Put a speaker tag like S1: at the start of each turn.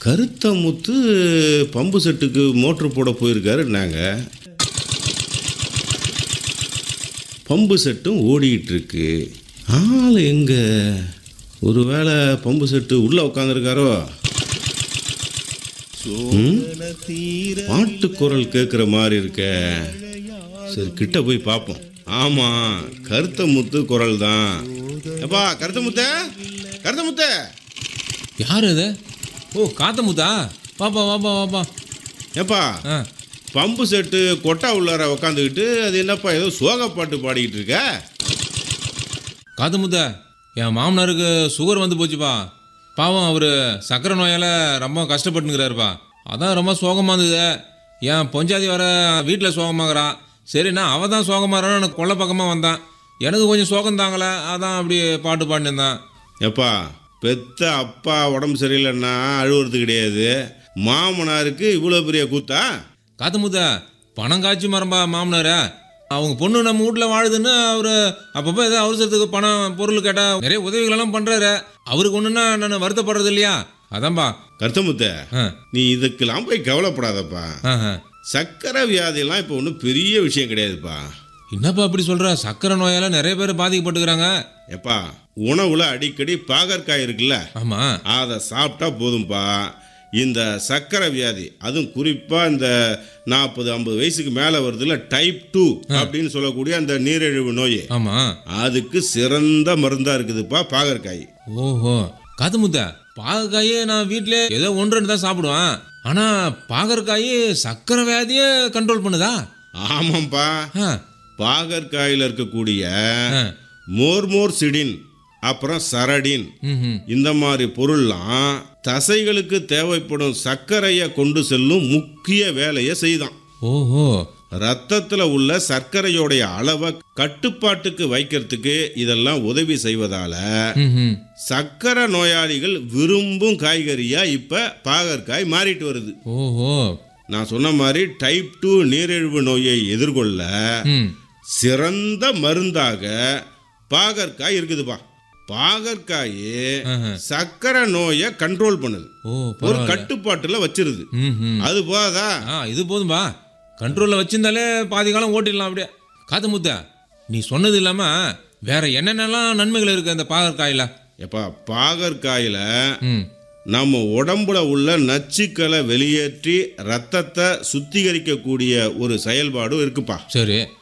S1: கருத்த முத்து பம்பு செட்டுக்கு மோட்ரு போட போயிருக்காரு நாங்கள் பம்பு செட்டும் ஓடிக்கிட்டு இருக்கு ஆள் எங்க ஒருவேளை பம்பு செட்டு உள்ளே உட்காந்துருக்காரோ பாட்டு குரல் கேட்குற மாதிரி இருக்க சரி கிட்ட போய் பார்ப்போம் ஆமாம் கருத்த முத்து குரல் தான் எப்பா கருத்த முத்த கருத்த முத்த
S2: யார் அது ஓ காத்தமுத்தா வாப்பா வாப்பா வாப்பா
S1: ஏப்பா
S2: ஆ
S1: பம்பு செட்டு கொட்டா உள்ளார உக்காந்துக்கிட்டு அது என்னப்பா ஏதோ சோக பாட்டு பாடிக்கிட்டு இருக்க
S2: காத்தமுத்தா என் மாமனாருக்கு சுகர் வந்து போச்சுப்பா பாவம் அவர் சக்கரை நோயால் ரொம்ப கஷ்டப்பட்டுங்கிறாருப்பா அதான் ரொம்ப சோகமாக இருந்தது என் பொஞ்சாதி வர வீட்டில் சோகமாகறா சரி நான் அவள் தான் சோகமாகறான்னு எனக்கு கொல்லை பக்கமாக வந்தான் எனக்கு கொஞ்சம் சோகம் தாங்கலை அதான் அப்படி பாட்டு பாடினிருந்தான்
S1: ஏப்பா பெத்த அப்பா உடம்பு சரியில்லைன்னா அழுவுறது கிடையாது மாமனாருக்கு இவ்வளோ பெரிய கூத்தா
S2: காத்தமுத்தா பணம் காய்ச்சி மரம்பா மாமனார அவங்க பொண்ணு நம்ம வீட்டில் வாழுதுன்னு அவர் அப்பப்போ ஏதோ அவசரத்துக்கு பணம் பொருள் கேட்டால் நிறைய உதவிகளெல்லாம் பண்ணுறாரு அவருக்கு ஒன்றுன்னா நான் வருத்தப்படுறது இல்லையா அதான்பா
S1: கருத்தமுத்த
S2: ஆ
S1: நீ இதுக்கெல்லாம் போய் கவலைப்படாதப்பா
S2: ஆ ஆ.
S1: சக்கரை வியாதியெல்லாம் இப்போ ஒன்றும் பெரிய விஷயம் கிடையாதுப்பா
S2: என்னப்பா அப்படி சொல்ற சக்கரை நோயால நிறைய பேர் பாதிக்கப்பட்டுக்கிறாங்க
S1: ஏப்பா உணவுல அடிக்கடி பாகற்காய் இருக்குல்ல
S2: ஆமா
S1: அதை சாப்பிட்டா போதும்பா இந்த சக்கரை வியாதி அதுவும் குறிப்பாக இந்த நாற்பது ஐம்பது வயசுக்கு மேலே வருதுல்ல டைப் டூ அப்படின்னு சொல்லக்கூடிய அந்த நீரிழிவு நோய்
S2: ஆமா
S1: அதுக்கு சிறந்த மருந்தாக இருக்குதுப்பா பாகற்காய்
S2: ஓஹோ காத்துமுத்த பாகற்காயே நான் வீட்டிலே ஏதோ ஒன்று ரெண்டு தான் சாப்பிடுவேன் ஆனா பாகற்காய் சக்கரை வியாதியே கண்ட்ரோல் பண்ணுதா
S1: ஆமாம்ப்பா
S2: ஆ,
S1: பாகற்காயில் இருக்கக்கூடிய
S2: ஆ.
S1: மோர்மோர் சிடின் அப்புறம் சரடின்
S2: ம்ஹும்.
S1: இந்த மாதிரி பொருள்லாம் தசைகளுக்கு தேவைப்படும் சர்க்கரையை கொண்டு செல்லும் முக்கிய வேலையை செய்தான்
S2: ஓஹோ
S1: ரத்தத்தில் உள்ள சர்க்கரையோடைய அளவை கட்டுப்பாட்டுக்கு வைக்கிறதுக்கு இதெல்லாம் உதவி செய்வதால
S2: ம்ஹும்.
S1: சர்க்கரை நோயாளிகள் விரும்பும் காய்கறியா இப்ப பாகற்காய் மாறிட்டு வருது
S2: ஓஹோ
S1: நான் சொன்ன மாதிரி டைப் டூ நீரிழிவு நோயை எதிர்கொள்ள
S2: ம்
S1: சிறந்த மருந்தாக பாகற்காய் இருக்குதுப்பா பாகற்காய்
S2: ஆஹா.
S1: சர்க்கரை நோயை கண்ட்ரோல் பண்ணுது
S2: ஓ
S1: ஒரு
S2: பரவாயில்ல
S1: கட்டுப்பாட்டுல வச்சிருது
S2: ம்ஹும்.
S1: அது போதா
S2: ஆ இது போதும்பா கண்ட்ரோலில் வச்சிருந்தாலே பாதி காலம் ஓட்டிடலாம் அப்படியே காத்து முத்த நீ சொன்னது இல்லாமல் வேற என்னென்னலாம் நன்மைகள் இருக்கு அந்த பாகற்காயில்
S1: எப்பா பாகற்காயில
S2: ம்
S1: நம்ம உடம்புல உள்ள நச்சுக்களை வெளியேற்றி ரத்தத்தை சுத்திகரிக்கக்கூடிய ஒரு செயல்பாடும் இருக்குப்பா
S2: சரி